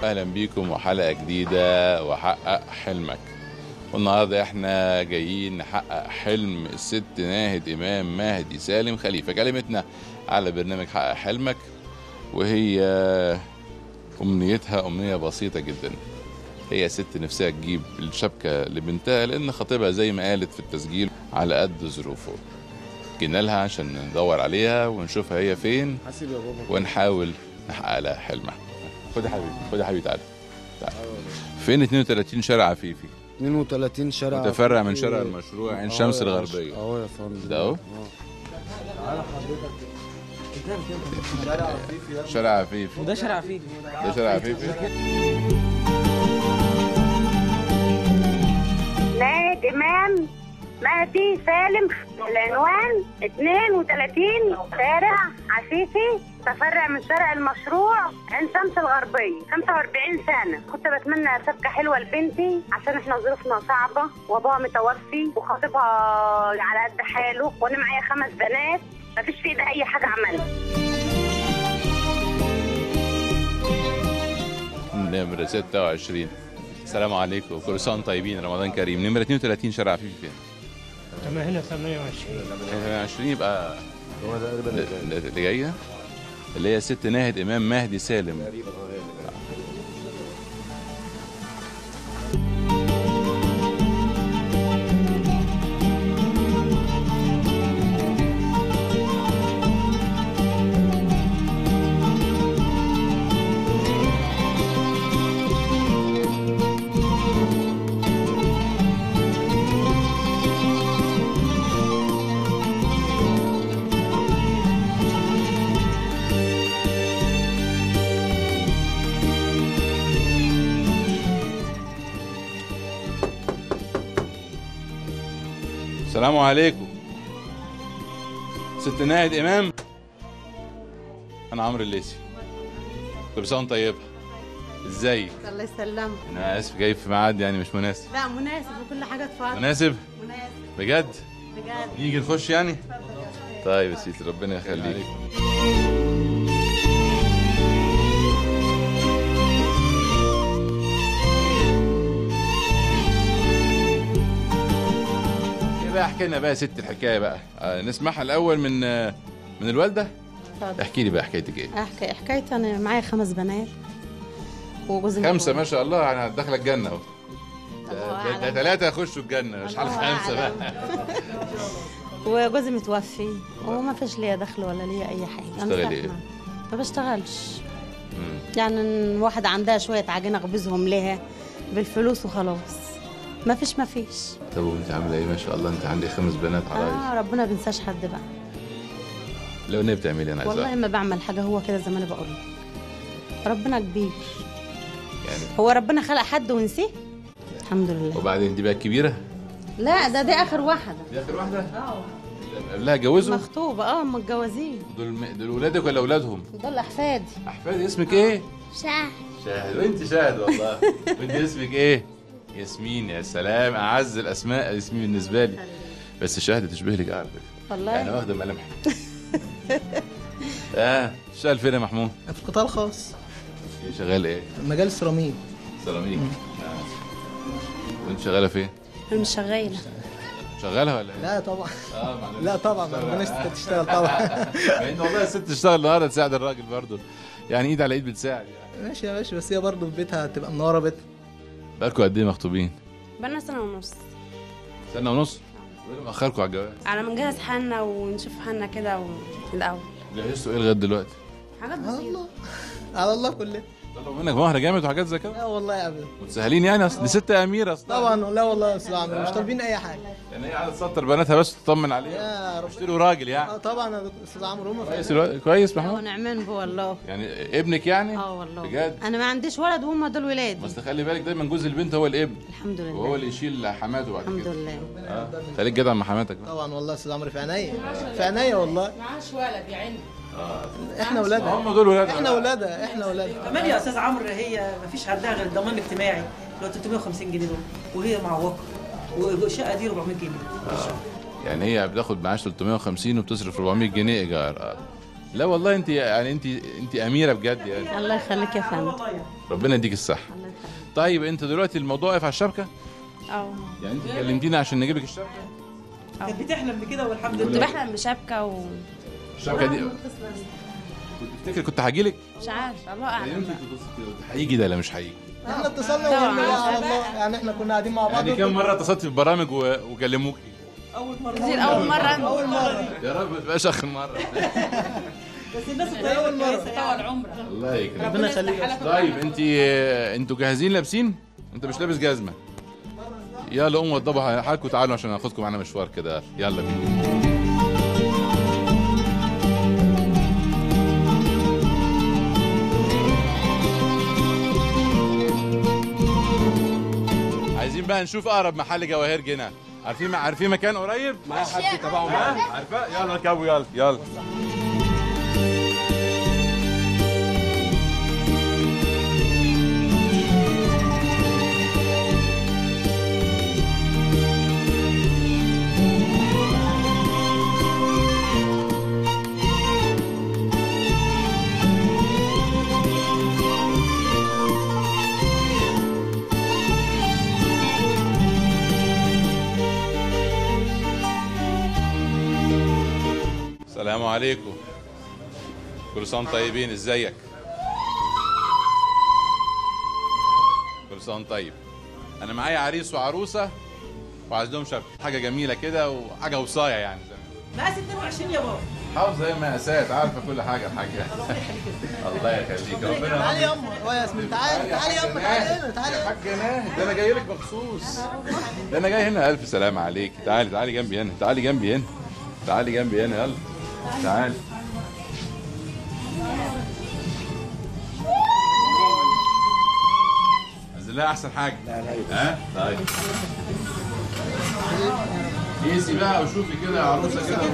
اهلا بيكم وحلقه جديده وحقق حلمك والنهارده احنا جايين نحقق حلم الست ناهد امام مهدي سالم خليفه كلمتنا على برنامج حقق حلمك وهي امنيتها امنيه بسيطه جدا هي ست نفسها تجيب الشبكه لبنتها لان خطيبها زي ما قالت في التسجيل على قد ظروفه جينا لها عشان ندور عليها ونشوفها هي فين حاسب يا بابا ونحاول نحقق لها حلمها خد يا حبيبي خد يا حبيبي تعالى تعالى فين 32 شارع عفيفي 32 شارع متفرع من عفيفي. شارع المشروع عين آه شمس يا باشا. الغربيه اهو يا فندم ده أهو؟ آه. تعالى حضرتك شارع عفيفي يا شارع عفيفي وده شارع فيه ده شارع عفيفي نائب إمام مهدي سالم العنوان 32 شارع عفيفي تفرع من شارع المشروع عين شمس الغربية 45 سنة كنت بتمنى شبكة حلوة لبنتي عشان احنا ظروفنا صعبة وابوها متوفي وخطيبها على قد حاله وانا معايا خمس بنات مفيش في ايدي اي حاجة اعملها نمرة 26 السلام عليكم كل سنة وانتم طيبين رمضان كريم نمرة 32 شارع عفيفي فين؟ تمام هنا 28 28 يبقى هو ده قريبا اللي اللي جاية اللي هي ست ناهد إمام مهدي سالم السلام عليكم ست ناهد إمام أنا عمرو الليسي كل سنة وانت طيبة ازيك؟ الله يسلمك أنا آسف جاي في ميعاد يعني مش مناسب لا مناسب وكل حاجه اتفضل مناسب؟ مناسب بجد؟ بجد نيجي نخش يعني؟ طيب يا سيدي ربنا يخليك ايه بقى احكي لنا بقى يا ست الحكايه بقى آه نسمعها الاول من آه من الوالده اتفضل احكي لي بقى حكايتك ايه احكي حكايتي انا معايا خمس بنات وجوزي خمسه ما متجوز. شاء الله يعني هتدخل الجنه اهو الله ده- ده أعلم. ثلاثه يخشوا الجنه مش على الله خمسه بقى أعلم. وجوزي متوفي وما فيش ليا دخل ولا ليا اي حاجه أنا بتشتغلي ساكنة. إيه؟ ما بشتغلش مم. يعني إن واحده عندها شويه عجينه اخبزهم لها بالفلوس وخلاص ما فيش ما فيش طب وانت عامله ايه ما شاء الله انت عندك خمس بنات عرايس اه ربنا ما بينساش حد بقى لو ايه بتعملي انا عايز والله أعرف. ما بعمل حاجه هو كده زي ما انا بقول لك. ربنا كبير يعني هو ربنا خلق حد ونسيه الحمد لله وبعدين دي بقى الكبيره لا ده دي اخر واحده دي اخر واحده اه قبلها جوزوا مخطوبه اه متجوزين دول م- دول ولادك ولا اولادهم دول احفادي احفادي اسمك ايه شاه شاهد وانت شاهد والله وانت اسمك ايه ياسمين يا سلام اعز الاسماء ياسمين بالنسبه لي بس شاهد تشبه لك اعرف والله يعني واخده ملامحي اه شغال فين يا محمود في القطاع الخاص شغال ايه مجال السيراميك سيراميك آه. وانت شغاله فين انا مش شغاله شغالها ولا ايه لا طبعا اه معلش. لا طبعا ربنا يستر تشتغل طبعا مع ان والله الست تشتغل النهارده تساعد الراجل برضه يعني ايد على ايد بتساعد يعني ماشي يا باشا بس هي برضه في بيتها هتبقى منوره بيتها بقالكم قد ايه مخطوبين؟ بقالنا سنه ونص سنه ونص وايه اللي مأخركم على الجواز؟ على ما نجهز حالنا ونشوف حالنا كده و- الاول جهزتوا ايه لغايه دلوقتي؟ حاجات على بسيطه الله على الله كلها طلعوا منك مهر جامد وحاجات زي كده؟ لا والله ابدا متسهلين يعني اصل دي ست اميره اصلا طبعا لا والله يا استاذ عمرو مش طالبين اي حاجه يعني هي قاعده تسطر بناتها بس تطمن عليها يا رب اشتروا راجل يعني اه طبعا يا استاذ عمرو هم كويس فعلا. الوقت- كويس اه محمود نعمان بو والله يعني ابنك يعني؟ اه والله بجد؟ انا ما عنديش ولد وهم دول ولادي بس خلي بالك دايما جوز البنت هو الابن الحمد وهو لله اللي يشيل حماته بعد الحمد كده لله اه خليك جدع مع حماتك بقى طبعا والله يا استاذ عمرو في عينيا في عينيا والله معاش ولد يا عيني احنا ولادها هم دول ولاد احنا ولادها احنا ولادها كمان يا استاذ عمرو هي ما فيش عندها غير الضمان الاجتماعي اللي هو 350 جنيه دول وهي معوقه والشقه دي 400 جنيه يعني هي بتاخد معاش 350 وبتصرف 400 جنيه ايجار اه لا والله انت يعني انت انت اميره بجد يعني الله يخليك يا فندم والله يعني ربنا يديك الصحه الله يخليك طيب انت دلوقتي الموضوع واقف على الشبكه اه يعني انت كلمتينا عشان نجيب لك الشبكه كانت بتحلم بكده والحمد كنت لله بحلم بشبكه ومش الشبكه دي كنت تفتكر كنت هاجي لك عارف الله اعلم بقى. هيجي ده لا مش هيجي احنا اتصلنا طبعاً. وقلنا على الله يعني احنا كنا قاعدين مع بعض يعني كم مره اتصلت في البرامج و... وكلموكي اول مره كتير اول مره اول مره يا رب ما تبقاش اخر مره بس الناس الطيبه كويسه يعني. عمرك الله يكرمك ربنا يخليك طيب انت انتوا جاهزين لابسين انت مش لابس جزمه يلا قوموا وضبوا حالكم وتعالوا عشان ناخدكم معانا مشوار كده يلا بينا عايزين بقى نشوف اقرب محل جواهر جنة عارفين عارفين مكان قريب؟ معايا حد تبعه ها؟ عارفه؟ يلا اركبوا يلا يلا السلام عليكم كل سنه وانتم طيبين ازيك كل سنه وانت طيب انا معايا عريس وعروسه وعايز لهم شبكه حاجه جميله كده وحاجه وصايه يعني زي ما مقاس 22 يا بابا حافظه زي مقاسات عارفه كل حاجه الحاجه الله يخليك ربنا تعالي يرحمك. يا ام ياسمين تعالي تعالي يا ام تعالي هنا يا تعالي حاج ناهد ده انا جاي لك مخصوص ده انا جاي هنا الف سلامه عليك تعالي تعالي جنبي هنا تعالي جنبي هنا تعالي جنبي هنا يلا تعالي نزل لها احسن حاجه ها طيب قيسي بقى وشوفي كده يا عروسه كده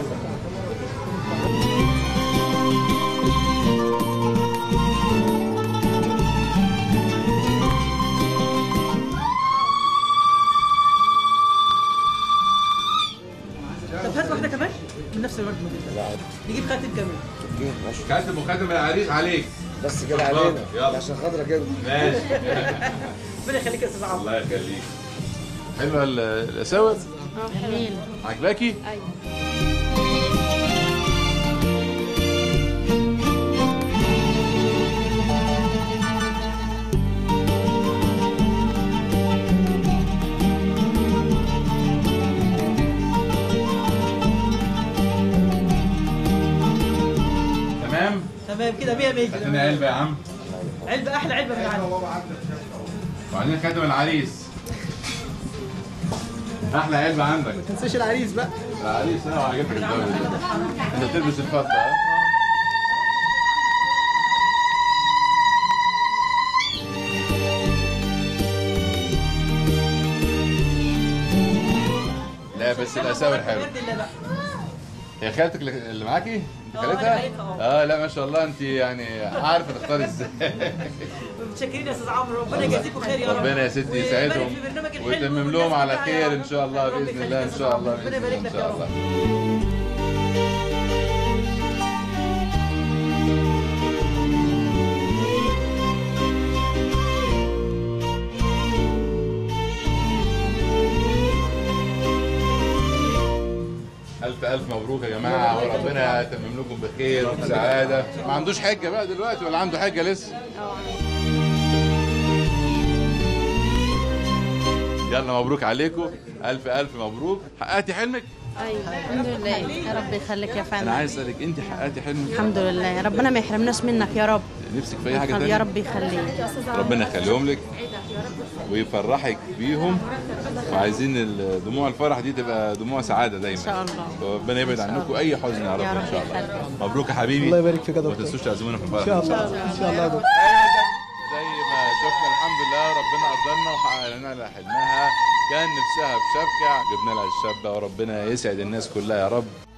طب هات واحده كمان من نفس الورد نجيب خاتم كمان كاتب وخاتم العريس عليك بس كده اتفضل، علينا يلا. عشان خاطرك كده ماشي ربنا يخليك يا استاذ عمرو الله يخليك حلوه ال- الاساور اه جميل عجباكي ايوه تمام تمام كده 100 100 هات لنا علبه يا عم علبه احلى علبه من عندي وبعدين خاتم العريس احلى علبه عندك ما تنساش العريس بقى العريس انا وعجبتك الدوري ده انت تلبس الفضه ها لا بس الاساور حلوه بجد الله بقى هي خالتك اللي اللي معاكي؟ انت اه، خالتها؟ أنا خالتها، اه لا ما شاء الله انت يعني عارفه تختاري ازاي متشكرين يا استاذ عمرو ربنا يجازيكم خير يا رب ربنا يا ستي ويبارك يسعدهم في برنامج الحلو ويتمم لهم والناس على كلها خير يا ان رب. شاء الله رب باذن يخليك الله يا ان أستاذ شاء عمرو. الله ربنا باذن الله يبارك ان لك يا شاء رب الله ألف ألف مبروك يا جماعة وربنا يتمم لكم بخير وبسعادة ما عندوش حجة بقى دلوقتي ولا عنده حجة لسه يلا مبروك عليكم ألف ألف مبروك حققتي حلمك ايوه الحمد لله يا رب يخليك يا أنا فندم عايز أسألك أنت حققتي حلمك الحمد لله ربنا ما يحرمناش منك يا رب نفسك في أي حاجة يا تانية رب يخليك ربنا يخليهم لك ويفرحك بيهم وعايزين ال- دموع الفرح دي تبقى دموع سعادة دايما ان شاء الله وربنا يبعد عنكم أي حزن يا رب يا إن رب شاء الله يخليك. مبروك يا حبيبي الله يبارك فيك يا وما دكتور تنسوش تعزمونا في الفرح ان شاء الله ان شاء الله يا دكتور زي ما شفنا الحمد لله ربنا قدرنا وحقق لنا لها حلمها كان نفسها في شبكة جبنا لها الشابة وربنا يسعد الناس كلها يا رب